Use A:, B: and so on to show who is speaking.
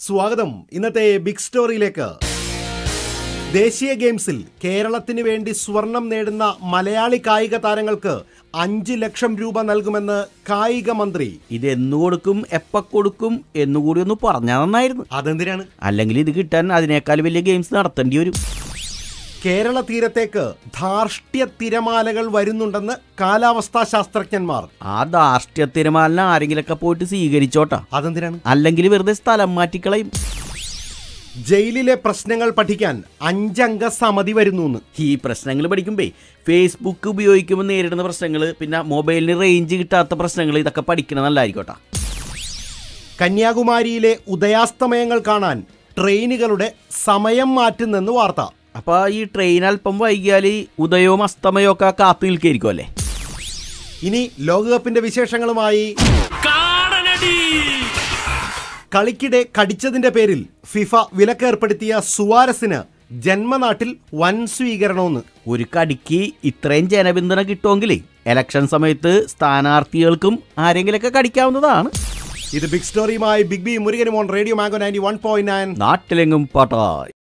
A: സ്വാഗതം ഇന്നത്തെ ബിഗ് സ്റ്റോറിയിലേക്ക് ദേശീയ ഗെയിംസിൽ കേരളത്തിന് വേണ്ടി സ്വർണം നേടുന്ന മലയാളി കായിക താരങ്ങൾക്ക് അഞ്ച് ലക്ഷം രൂപ നൽകുമെന്ന് കായിക മന്ത്രി
B: ഇത് എന്ന് കൊടുക്കും എപ്പ കൊടുക്കും എന്നുകൂടി ഒന്ന് പറഞ്ഞാൽ നന്നായിരുന്നു
A: അതെന്തിനാണ്
B: അല്ലെങ്കിൽ ഇത് കിട്ടാൻ അതിനേക്കാൾ വലിയ ഗെയിംസ് നടത്തേണ്ടി വരും
A: കേരള തീരത്തേക്ക് ധാർഷ്ട്യ തിരമാലകൾ വരുന്നുണ്ടെന്ന് കാലാവസ്ഥാ ശാസ്ത്രജ്ഞന്മാർ
B: ആ ധാർഷ്ട്യ തിരമാലിനെ ആരെങ്കിലൊക്കെ പോയിട്ട് സ്വീകരിച്ചോട്ടാ
A: അതെന്തിനാണ്
B: അല്ലെങ്കിൽ വെറുതെ സ്ഥലം മാറ്റിക്കളയും
A: ജയിലിലെ പ്രശ്നങ്ങൾ പഠിക്കാൻ അഞ്ചംഗ സമിതി വരുന്നു എന്ന്
B: ഈ പ്രശ്നങ്ങൾ പഠിക്കുമ്പേ ഫേസ്ബുക്ക് ഉപയോഗിക്കുമ്പോൾ നേരിടുന്ന പ്രശ്നങ്ങൾ പിന്നെ മൊബൈലിന് റേഞ്ച് കിട്ടാത്ത പ്രശ്നങ്ങൾ ഇതൊക്കെ പഠിക്കണം നല്ലതായിരിക്കോട്ടാ
A: കന്യാകുമാരിയിലെ ഉദയാസ്തമയങ്ങൾ കാണാൻ ട്രെയിനുകളുടെ സമയം മാറ്റുന്നെന്ന് വാർത്ത
B: അപ്പൊ ഈ ട്രെയിൻ അല്പം വൈകിയാൽ ഉദയവും അസ്തമയവും ഒക്കെ കാത്തു നിൽക്കായിരിക്കും അല്ലേ
A: ഇനി ലോകകപ്പിന്റെ വിശേഷങ്ങളുമായി കളിക്കിടെ കടിച്ചതിന്റെ പേരിൽ ഫിഫ വിലക്കേർപ്പെടുത്തിയ സുവാരസിന് ജന്മനാട്ടിൽ വൻ സ്വീകരണമെന്ന്
B: ഒരു കടിക്ക് ഇത്രയും ജനപിന്തുണ കിട്ടുമെങ്കിലേ ഇലക്ഷൻ സമയത്ത് സ്ഥാനാർത്ഥികൾക്കും ആരെങ്കിലൊക്കെ കടിക്കാവുന്നതാണ്
A: ഇത് ബിഗ് സ്റ്റോറിയുമായി ബിഗ് ബി മുരുകനും on Radio Mango ninety one point nine
B: നാട്ടിലെങ്ങും പാട്ടായി